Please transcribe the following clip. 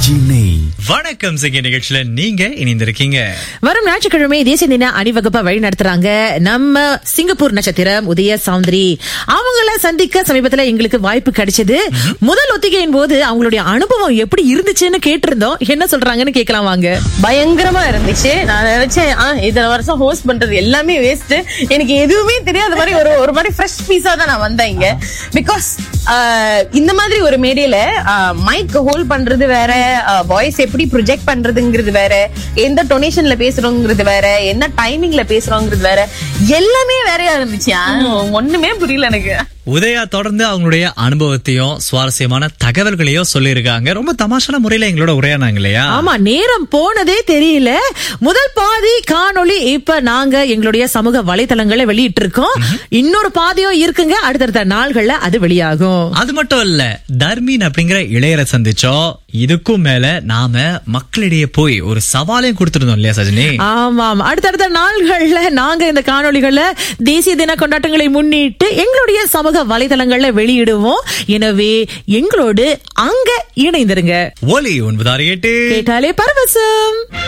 RJ நெய் வணக்கம் சிங்க நிகழ்ச்சியில நீங்க இணைந்திருக்கீங்க வரும் ஞாயிற்றுக்கிழமை தேசிய தின அணிவகுப்பை வழி நடத்துறாங்க நம்ம சிங்கப்பூர் நட்சத்திரம் உதய சௌந்தரி அவங்கள சந்திக்க சமீபத்துல எங்களுக்கு வாய்ப்பு கிடைச்சது முதல் ஒத்திகையின் போது அவங்களுடைய அனுபவம் எப்படி இருந்துச்சுன்னு கேட்டிருந்தோம் என்ன சொல்றாங்கன்னு கேட்கலாம் வாங்க பயங்கரமா இருந்துச்சு நான் நினைச்சேன் ஆ, இத்தனை வருஷம் ஹோஸ்ட் பண்றது எல்லாமே வேஸ்ட் எனக்கு எதுவுமே தெரியாத மாதிரி ஒரு ஒரு மாதிரி ஃப்ரெஷ் பீஸா தான் நான் வந்தேன் இங்க பிகாஸ் இந்த மாதிரி ஒரு மேடையில மைக் ஹோல்ட் பண்றது வேற வாய்ஸ் எப்படி ப்ரொஜெக்ட் பண்றதுங்கிறது வேற எந்த டொனேஷன்ல பேசுறோங்கிறது வேற என்ன டைமிங்ல பேசுறோங்கிறது வேற எல்லாமே வேறையா இருந்துச்சு ஆ, ஒண்ணுமே புரியல எனக்கு உதயா தொடர்ந்து அவங்களுடைய அனுபவத்தையும் சுவாரஸ்யமான தகவல்களையும் சொல்லியிருக்காங்க ரொம்ப தமாஷான முறையில எங்களோட உரையானாங்க இல்லையா ஆமா நேரம் போனதே தெரியல முதல் பாதி காணொளி இப்ப நாங்க எங்களுடைய சமூக வலைத்தளங்களை வெளியிட்டு இருக்கோம் இன்னொரு பாதியும் இருக்குங்க அடுத்தடுத்த நாள்கள்ல அது வெளியாகும் அது மட்டும் இல்ல தர்மீன் அப்படிங்கிற இளையரை சந்திச்சோம் இதுக்கும் மேல நாம மக்களிடையே போய் ஒரு சவாலையும் கொடுத்திருந்தோம் இல்லையா சஜினி ஆமாம் அடுத்தடுத்த நாள்கள்ல நாங்க இந்த காணொளிகள்ல தேசிய தின கொண்டாட்டங்களை முன்னிட்டு எங்களுடைய சமூக வலைதளங்கள்ல வெளியிடுவோம் எனவே எங்களோடு அங்க இணைந்திருங்க ஒலி ஒன்பது ஆறு எட்டு கேட்டாலே பரவசம்